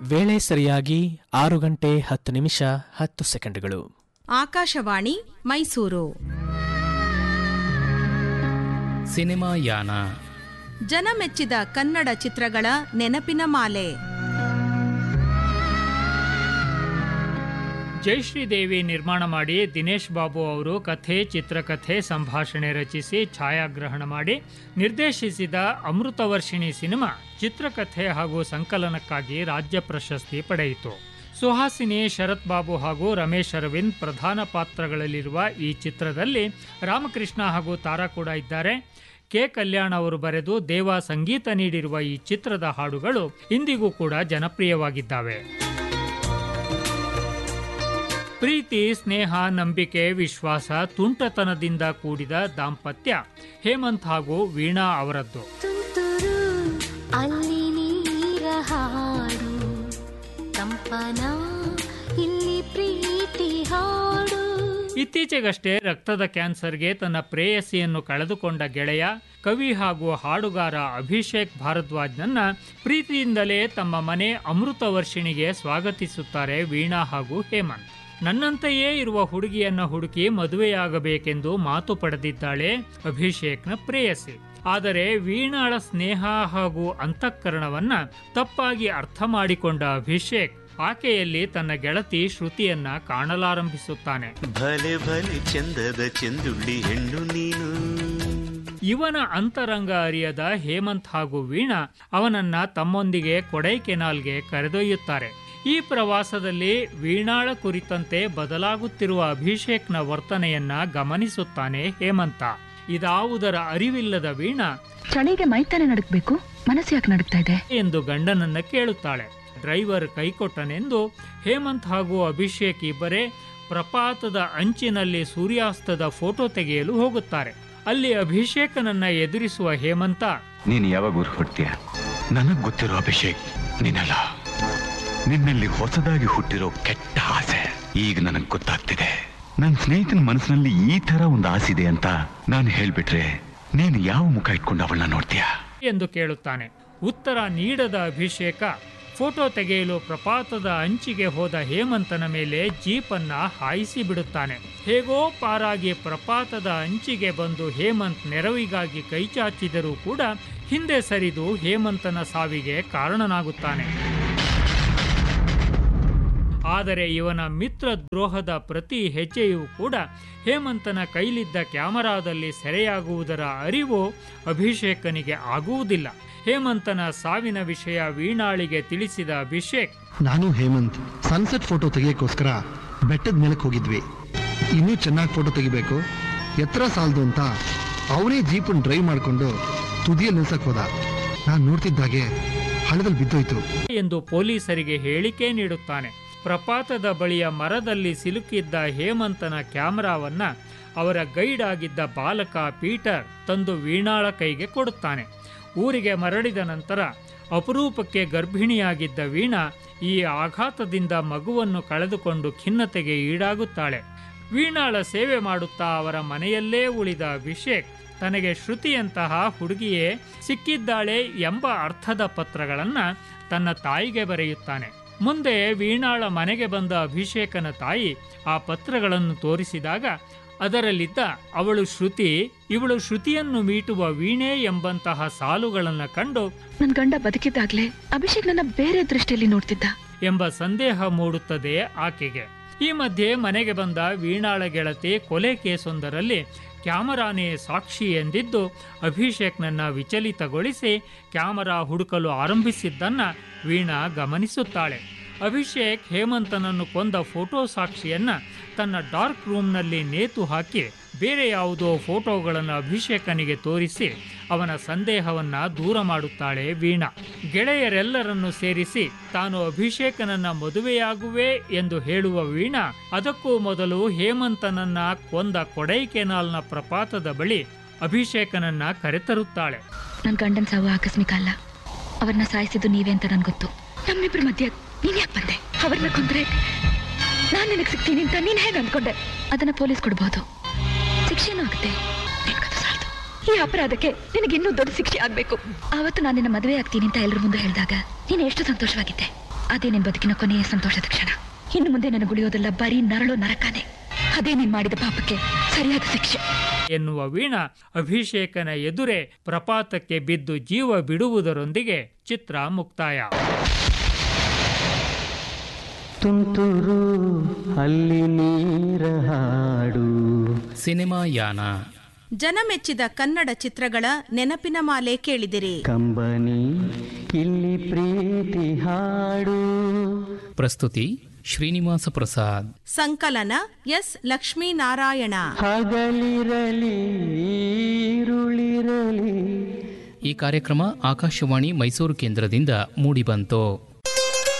ವೇಳೆ ಸರಿಯಾಗಿ ಆರು ಗಂಟೆ ಹತ್ತು ನಿಮಿಷ ಹತ್ತು ಸೆಕೆಂಡ್ಗಳು ಆಕಾಶವಾಣಿ ಮೈಸೂರು ಸಿನಿಮಾ ಯಾನ ಜನಮೆಚ್ಚಿದ ಕನ್ನಡ ಚಿತ್ರಗಳ ನೆನಪಿನ ಮಾಲೆ ಜಯಶ್ರೀದೇವಿ ನಿರ್ಮಾಣ ಮಾಡಿ ದಿನೇಶ್ ಬಾಬು ಅವರು ಕಥೆ ಚಿತ್ರಕಥೆ ಸಂಭಾಷಣೆ ರಚಿಸಿ ಛಾಯಾಗ್ರಹಣ ಮಾಡಿ ನಿರ್ದೇಶಿಸಿದ ಅಮೃತವರ್ಷಿಣಿ ಸಿನಿಮಾ ಚಿತ್ರಕಥೆ ಹಾಗೂ ಸಂಕಲನಕ್ಕಾಗಿ ರಾಜ್ಯ ಪ್ರಶಸ್ತಿ ಪಡೆಯಿತು ಸುಹಾಸಿನಿ ಶರತ್ ಬಾಬು ಹಾಗೂ ರಮೇಶ್ ಅರವಿಂದ್ ಪ್ರಧಾನ ಪಾತ್ರಗಳಲ್ಲಿರುವ ಈ ಚಿತ್ರದಲ್ಲಿ ರಾಮಕೃಷ್ಣ ಹಾಗೂ ತಾರಾ ಕೂಡ ಇದ್ದಾರೆ ಕೆ ಕಲ್ಯಾಣ್ ಅವರು ಬರೆದು ದೇವ ಸಂಗೀತ ನೀಡಿರುವ ಈ ಚಿತ್ರದ ಹಾಡುಗಳು ಇಂದಿಗೂ ಕೂಡ ಜನಪ್ರಿಯವಾಗಿದ್ದಾವೆ ಪ್ರೀತಿ ಸ್ನೇಹ ನಂಬಿಕೆ ವಿಶ್ವಾಸ ತುಂಟತನದಿಂದ ಕೂಡಿದ ದಾಂಪತ್ಯ ಹೇಮಂತ್ ಹಾಗೂ ವೀಣಾ ಅವರದ್ದು ತುಂತುರು ಅಲ್ಲಿ ನೀರ ಹಾಡು ಕಂಪನ ಇಲ್ಲಿ ಪ್ರೀತಿ ಹಾಡು ಇತ್ತೀಚೆಗಷ್ಟೇ ರಕ್ತದ ಕ್ಯಾನ್ಸರ್ಗೆ ತನ್ನ ಪ್ರೇಯಸಿಯನ್ನು ಕಳೆದುಕೊಂಡ ಗೆಳೆಯ ಕವಿ ಹಾಗೂ ಹಾಡುಗಾರ ಅಭಿಷೇಕ್ ಭಾರದ್ವಾಜ್ನನ್ನ ಪ್ರೀತಿಯಿಂದಲೇ ತಮ್ಮ ಮನೆ ಅಮೃತ ವರ್ಷಿಣಿಗೆ ಸ್ವಾಗತಿಸುತ್ತಾರೆ ವೀಣಾ ಹಾಗೂ ಹೇಮಂತ್ ನನ್ನಂತೆಯೇ ಇರುವ ಹುಡುಗಿಯನ್ನ ಹುಡುಕಿ ಮದುವೆಯಾಗಬೇಕೆಂದು ಮಾತು ಪಡೆದಿದ್ದಾಳೆ ಅಭಿಷೇಕ್ನ ಪ್ರೇಯಸಿ ಆದರೆ ವೀಣಾಳ ಸ್ನೇಹ ಹಾಗೂ ಅಂತಃಕರಣವನ್ನ ತಪ್ಪಾಗಿ ಅರ್ಥ ಮಾಡಿಕೊಂಡ ಅಭಿಷೇಕ್ ಆಕೆಯಲ್ಲಿ ತನ್ನ ಗೆಳತಿ ಶ್ರುತಿಯನ್ನ ಕಾಣಲಾರಂಭಿಸುತ್ತಾನೆ ಭಲೆ ಭಲೆ ಚಂದದ ಚೆಂದುಳ್ಳಿ ಹೆಣ್ಣು ನೀನು ಇವನ ಅಂತರಂಗ ಅರಿಯದ ಹೇಮಂತ್ ಹಾಗೂ ವೀಣಾ ಅವನನ್ನ ತಮ್ಮೊಂದಿಗೆ ಕೊಡೈಕೆನಾಲ್ಗೆ ಕರೆದೊಯ್ಯುತ್ತಾರೆ ಈ ಪ್ರವಾಸದಲ್ಲಿ ವೀಣಾಳ ಕುರಿತಂತೆ ಬದಲಾಗುತ್ತಿರುವ ಅಭಿಷೇಕ್ನ ವರ್ತನೆಯನ್ನ ಗಮನಿಸುತ್ತಾನೆ ಹೇಮಂತ ಇದಾವುದರ ಅರಿವಿಲ್ಲದ ವೀಣಾ ಚಳಿಗೆ ಮೈತಾನೆ ನಡುಕ್ಬೇಕು ಮನಸ್ಸು ಯಾಕೆ ನಡುಕ್ತಾ ಇದೆ ಎಂದು ಗಂಡನನ್ನ ಕೇಳುತ್ತಾಳೆ ಡ್ರೈವರ್ ಕೈಕೊಟ್ಟನೆಂದು ಹೇಮಂತ್ ಹಾಗೂ ಅಭಿಷೇಕ್ ಇಬ್ಬರೇ ಪ್ರಪಾತದ ಅಂಚಿನಲ್ಲಿ ಸೂರ್ಯಾಸ್ತದ ಫೋಟೋ ತೆಗೆಯಲು ಹೋಗುತ್ತಾರೆ ಅಲ್ಲಿ ಅಭಿಷೇಕನನ್ನ ಎದುರಿಸುವ ಹೇಮಂತ ನೀನು ಯಾವಾಗ ಊರು ಹೊಡ್ತೀಯ ನನಗ್ ಗೊತ್ತಿರೋ ಅಭಿಷೇಕ್ ನೀನಲ್ಲ ನಿನ್ನಲ್ಲಿ ಹೊಸದಾಗಿ ಹುಟ್ಟಿರೋ ಕೆಟ್ಟ ಆಸೆ ಈಗ ನನಗ್ ಗೊತ್ತಾಗ್ತಿದೆ ನನ್ನ ಸ್ನೇಹಿತನ ಮನಸ್ಸಿನಲ್ಲಿ ಈ ತರ ಒಂದು ಆಸೆ ಇದೆ ಅಂತ ನಾನು ಹೇಳ್ಬಿಟ್ರೆ ನೀನು ಯಾವ ಮುಖ ಇಟ್ಕೊಂಡು ಅವಳನ್ನ ನೋಡ್ತೀಯ ಎಂದು ಕೇಳುತ್ತಾನೆ ಉತ್ತರ ನೀಡದ ಅಭಿಷೇಕ ಫೋಟೋ ತೆಗೆಯಲು ಪ್ರಪಾತದ ಅಂಚಿಗೆ ಹೋದ ಹೇಮಂತನ ಮೇಲೆ ಜೀಪನ್ನ ಹಾಯಿಸಿ ಬಿಡುತ್ತಾನೆ ಹೇಗೋ ಪಾರಾಗಿ ಪ್ರಪಾತದ ಅಂಚಿಗೆ ಬಂದು ಹೇಮಂತ್ ನೆರವಿಗಾಗಿ ಕೈಚಾಚಿದರೂ ಕೂಡ ಹಿಂದೆ ಸರಿದು ಹೇಮಂತನ ಸಾವಿಗೆ ಕಾರಣನಾಗುತ್ತಾನೆ ಆದರೆ ಇವನ ಮಿತ್ರ ದ್ರೋಹದ ಪ್ರತಿ ಹೆಜ್ಜೆಯೂ ಕೂಡ ಹೇಮಂತನ ಕೈಲಿದ್ದ ಕ್ಯಾಮರಾದಲ್ಲಿ ಸೆರೆಯಾಗುವುದರ ಅರಿವು ಅಭಿಷೇಕನಿಗೆ ಆಗುವುದಿಲ್ಲ ಹೇಮಂತನ ಸಾವಿನ ವಿಷಯ ವೀಣಾಳಿಗೆ ತಿಳಿಸಿದ ಅಭಿಷೇಕ್ ನಾನು ಹೇಮಂತ್ ಸನ್ಸೆಟ್ ಫೋಟೋ ತೆಗಿಯೋಕ್ಕೋಸ್ಕರ ಬೆಟ್ಟದ ಮೇಲಕ್ಕೆ ಹೋಗಿದ್ವಿ ಇನ್ನೂ ಚೆನ್ನಾಗಿ ಫೋಟೋ ತೆಗಿಬೇಕು ಎತ್ತರ ಸಾಲದು ಅಂತ ಅವನೇ ಜೀಪನ್ ಡ್ರೈವ್ ಮಾಡಿಕೊಂಡು ತುದಿಯಲ್ಲಿ ನಿಲ್ಸಕ್ ಹೋದ ನಾನು ನೋಡ್ತಿದ್ದಾಗೆ ಹಳ್ಳದಲ್ಲಿ ಬಿದ್ದೋಯ್ತು ಎಂದು ಪೊಲೀಸರಿಗೆ ಹೇಳಿಕೆ ನೀಡುತ್ತಾನೆ ಪ್ರಪಾತದ ಬಳಿಯ ಮರದಲ್ಲಿ ಸಿಲುಕಿದ್ದ ಹೇಮಂತನ ಕ್ಯಾಮರಾವನ್ನ ಅವರ ಗೈಡ್ ಆಗಿದ್ದ ಬಾಲಕ ಪೀಟರ್ ತಂದು ವೀಣಾಳ ಕೈಗೆ ಕೊಡುತ್ತಾನೆ ಊರಿಗೆ ಮರಳಿದ ನಂತರ ಅಪರೂಪಕ್ಕೆ ಗರ್ಭಿಣಿಯಾಗಿದ್ದ ವೀಣಾ ಈ ಆಘಾತದಿಂದ ಮಗುವನ್ನು ಕಳೆದುಕೊಂಡು ಖಿನ್ನತೆಗೆ ಈಡಾಗುತ್ತಾಳೆ ವೀಣಾಳ ಸೇವೆ ಮಾಡುತ್ತಾ ಅವರ ಮನೆಯಲ್ಲೇ ಉಳಿದ ಅಭಿಷೇಕ್ ತನಗೆ ಶ್ರುತಿಯಂತಹ ಹುಡುಗಿಯೇ ಸಿಕ್ಕಿದ್ದಾಳೆ ಎಂಬ ಅರ್ಥದ ಪತ್ರಗಳನ್ನ ತನ್ನ ತಾಯಿಗೆ ಬರೆಯುತ್ತಾನೆ ಮುಂದೆ ವೀಣಾಳ ಮನೆಗೆ ಬಂದ ಅಭಿಷೇಕನ ತಾಯಿ ಆ ಪತ್ರಗಳನ್ನು ತೋರಿಸಿದಾಗ ಅದರಲ್ಲಿದ್ದ ಅವಳು ಶ್ರುತಿ ಇವಳು ಶ್ರುತಿಯನ್ನು ಮೀಟುವ ವೀಣೆ ಎಂಬಂತಹ ಸಾಲುಗಳನ್ನು ಕಂಡು ನನ್ ಗಂಡ ಬದುಕಿದ್ದಾಗ್ಲೇ ಅಭಿಷೇಕ್ ನನ್ನ ಬೇರೆ ದೃಷ್ಟಿಯಲ್ಲಿ ನೋಡ್ತಿದ್ದ ಎಂಬ ಸಂದೇಹ ಮೂಡುತ್ತದೆ ಆಕೆಗೆ ಈ ಮಧ್ಯೆ ಮನೆಗೆ ಬಂದ ವೀಣಾಳ ಗೆಳತಿ ಕೊಲೆ ಕೇಸೊಂದರಲ್ಲಿ ಕ್ಯಾಮರಾನೇ ಸಾಕ್ಷಿ ಎಂದಿದ್ದು ಅಭಿಷೇಕ್ನನ್ನ ವಿಚಲಿತಗೊಳಿಸಿ ಕ್ಯಾಮರಾ ಹುಡುಕಲು ಆರಂಭಿಸಿದ್ದನ್ನ ವೀಣಾ ಗಮನಿಸುತ್ತಾಳೆ ಅಭಿಷೇಕ್ ಹೇಮಂತನನ್ನು ಕೊಂದ ಫೋಟೋ ಸಾಕ್ಷಿಯನ್ನ ತನ್ನ ಡಾರ್ಕ್ ರೂಮ್ನಲ್ಲಿ ನೇತು ಹಾಕಿ ಬೇರೆ ಯಾವುದೋ ಫೋಟೋಗಳನ್ನು ಅಭಿಷೇಕನಿಗೆ ತೋರಿಸಿ ಅವನ ಸಂದೇಹವನ್ನ ದೂರ ಮಾಡುತ್ತಾಳೆ ವೀಣಾ ಗೆಳೆಯರೆಲ್ಲರನ್ನು ಸೇರಿಸಿ ತಾನು ಅಭಿಷೇಕನನ್ನ ಮದುವೆಯಾಗುವೆ ಎಂದು ಹೇಳುವ ವೀಣಾ ಅದಕ್ಕೂ ಮೊದಲು ಹೇಮಂತನನ್ನ ಕೊಂದ ಕೊಡೈಕೆನಾಲ್ನ ಪ್ರಪಾತದ ಬಳಿ ಅಭಿಷೇಕನನ್ನ ಕರೆತರುತ್ತಾಳೆ ನನ್ ಗಂಡನ್ ಸಾವು ಆಕಸ್ಮಿಕ ಅಲ್ಲ ಅವ್ರನ್ನ ಸಾಯಿಸಿದ್ದು ನೀವೇ ಅಂತ ನನ್ ಗೊತ್ತು ನಮ್ಮಿಬ್ರ ಮಧ್ಯೆ ನೀನ್ ಯಾಕೆ ಬಂದೆ ಅವ್ರನ್ನ ಕೊಂದ್ರೆ ನಾನ್ ನಿನಗ್ ಸಿಗ್ತೀನಿ ಅಂತ ನೀನ್ ಹೇಗೆ ಅನ್ಕೊಂಡೆ ಅದನ್ನ ಪೊಲೀಸ್ ಕೊಡ್ಬೋದು ಶಿಕ್ಷೆನೂ ಆಗುತ್ತೆ ನಿನ್ಗದು ಸಾಲ್ದು. ಈ ಅಪರಾಧಕ್ಕೆ ನಿನಗೆ ಇನ್ನೂ ದೊಡ್ಡ ಶಿಕ್ಷೆ ಆಗ್ಬೇಕು ಆವತ್ತು ನಾನು ನಿನ್ನ ಮದುವೆ ಆಗ್ತೀನಿ ಅಂತ ಎಲ್ರ ಮುಂದೆ ಹೇಳಿದಾಗ ನೀನು ಎಷ್ಟು ಸಂತೋಷವಾಗಿದ್ದೆ ಅದೇ ನಿನ್ ಬದುಕಿನ ಕೊನೆಯ ಸಂತೋಷದ ಕ್ಷಣ ಇನ್ನು ಮುಂದೆ ನನಗೆ ಉಳಿಯೋದೆಲ್ಲ ಬರೀ ನರಳೋ ನರಕಾನೆ ಅದೇ ನೀನ್ ಮಾಡಿದ ಪಾಪಕ್ಕೆ ಸರಿಯಾದ ಶಿಕ್ಷೆ ಎನ್ನುವ ವೀಣಾ ಅಭಿಷೇಕನ ಎದುರೇ ಪ್ರಪಾತಕ್ಕೆ ಬಿದ್ದು ಜೀವ ಬಿಡುವುದರೊಂದಿಗೆ ಚಿತ್ರ ಮುಕ್ತಾಯ ತುಂತುರು ಅಲ್ಲಿ ನೀರ ಹಾಡು ಸಿನಿಮಾ ಯಾನ ಜನಮೆಚ್ಚಿದ ಕನ್ನಡ ಚಿತ್ರಗಳ ನೆನಪಿನ ಮಾಲೆ ಕೇಳಿದಿರಿ ಕಂಬನಿ ಇಲ್ಲಿ ಪ್ರೀತಿ ಹಾಡು ಪ್ರಸ್ತುತಿ ಶ್ರೀನಿವಾಸ ಪ್ರಸಾದ್ ಸಂಕಲನ ಎಸ್ ಲಕ್ಷ್ಮೀನಾರಾಯಣ ಹಗಲಿರಲಿ ಈರುಳಿರಲಿ ಈ ಕಾರ್ಯಕ್ರಮ ಆಕಾಶವಾಣಿ ಮೈಸೂರು ಕೇಂದ್ರದಿಂದ ಮೂಡಿಬಂತು